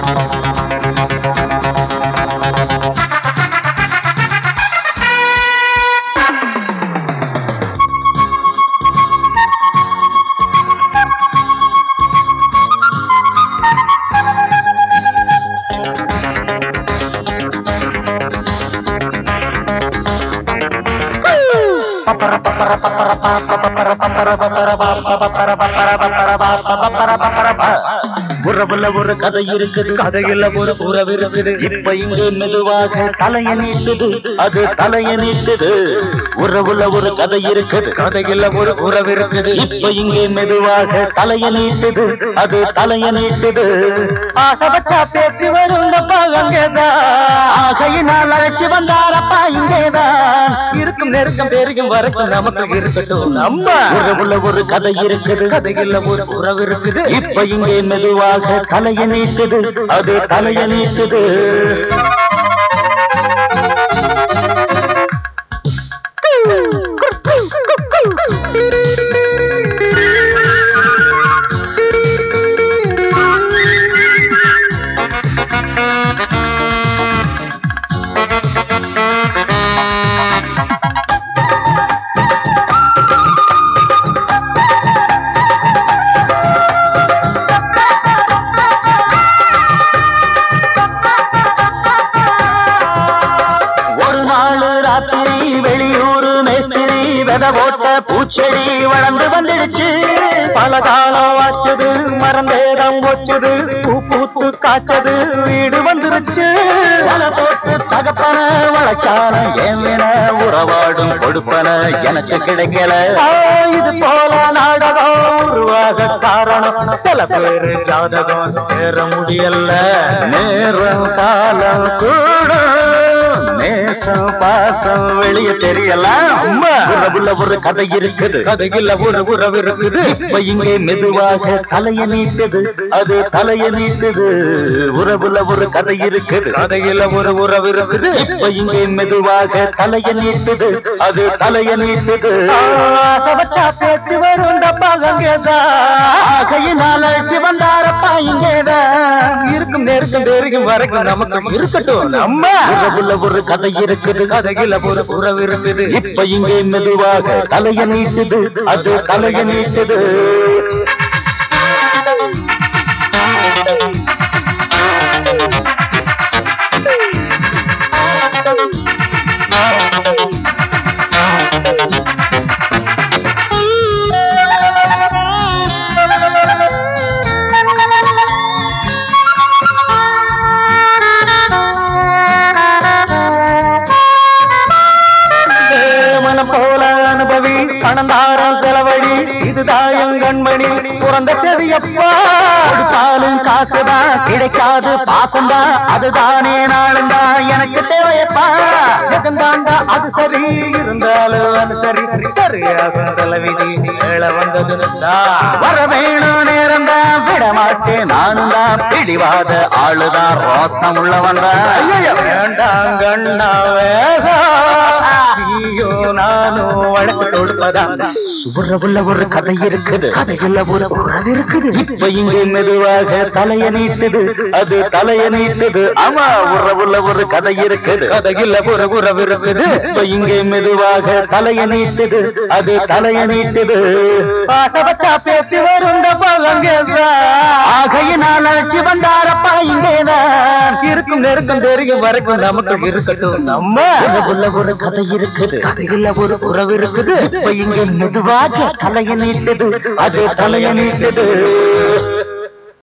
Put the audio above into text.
உறவுல ஒரு கதை இருக்குது கதையில ஒரு உறவு இருக்குது இப்ப இங்கே மெதுவாக தலைய நீட்டுது அது தலைய நீட்டுது உறவுல ஒரு கதை இருக்குது கதையில ஒரு உறவு இருக்குது இப்ப இங்கே மெதுவாக தலைய நீட்டுது அது தலைய நீட்டுது ஆசைப்பட்டா பேச்சு வரும் அங்கேதான் ஆகையினால் அழைச்சு வந்தாரப்பா இங்கேதான் இருக்கும் நெருக்கம் பெருகும் வரைக்கும் நமக்கு இருக்கட்டும் நம்ம உறவுல ஒரு கதை இருக்குது கதையில ஒரு உறவு இருக்குது இப்ப இங்கே மெதுவாக தலைய நீட்டுது அது தலைய நீட்டுது ஒரு நாள் ராத்திரி வெளியூர் மேஸ்திரி வித போட்ட பூச்செடி வளர்ந்து வந்துடுச்சு பல காலம் ஆச்சது மறந்தேதம் வச்சது பூ பூத்து காய்ச்சது வீடு வந்துருச்சு வலை போட்டு தகப்பன வளச்சான ஏவின உறவாடும் கொடுப்பன எனக்கு கிடைக்கல ஆ, இது போல நாடகம் உருவாக காரணம் சில பேரு ஜாதகம் சேர முடியல நேரம் காலம் கூட நேசம் பாசம் வெளியே தெரியலாம் அம்மா. உறவுல ஒரு கதை இருக்குது கதையில ஒரு உறவு இருக்குது இப்ப இங்கே மெதுவாக தலைய நீட்டுது அது தலைய நீட்டுது உறவுல ஒரு கதை இருக்குது கதையில ஒரு உறவு இருக்குது இப்ப இங்கே மெதுவாக தலைய நீட்டுது அது தலைய நீட்டுது ஆசைப்பட்டா பேச்சு வரும் அங்கேதான் ஆகையினால் அழைச்சு வந்தாரப்பா இங்கேதான் இருக்கும் நெருக்கம் பெருகும் வரைக்கும் நமக்கு இருக்கட்டும் நம்ம உறவுல ஒரு கதை இருக்குது கதையில ஒரு உறவு இருக்குது இப்ப இங்கே மெதுவாக தலைய நீட்டுது அது தலைய நீட்டுது மனம் போல அனுபவி பணந்தாரம் செலவழி இதுதான் என் கண்மணி பிறந்த தெரியப்பா கொடுத்தாலும் காசுதான் கிடைக்காது பாசம்தான் அதுதானே நாளுந்தா எனக்கு தேவையப்பா ஜெகந்தாண்டா அது சரி இருந்தாலும் அது சரி சரியாக தலைவிதி ஏழ வந்தது வர வேணும் நேரம் தான் விட மாட்டேன் நானும் தான் பிடிவாத ஆளுதான் ரோசம் உள்ளவன் ஐயோ வேண்டாம் கண்ணா வேஷம் நீயோ நானும் வழக்கு தொடுப்பதான் உறவுல ஒரு கதை இருக்குது கதைகள்ல ஒரு உறவு இருக்குது இப்ப இங்கே மெதுவாக தலைய நீட்டுது அது தலைய நீட்டுது ஆமா உறவுல ஒரு கதை இருக்குது கதைகள்ல ஒரு உறவு இருக்குது இப்ப இங்கே மெதுவாக தலைய நீட்டுது அது தலைய நீட்டுது பாசபச்சா பேச்சு வரும் ஆகையினால் அழைச்சு வந்தாரப்பா இங்கேதான் இருக்கும் நெருக்கம் தெரியும் வரைக்கும் நமக்கு இருக்கட்டும் நம்ம உறவுல ஒரு கதை இருக்குது கதைகள்ல ஒரு உறவு இருக்குது இப்ப இங்கே மெதுவாக தலைய நீட்டுது அது தலைய நீட்டுது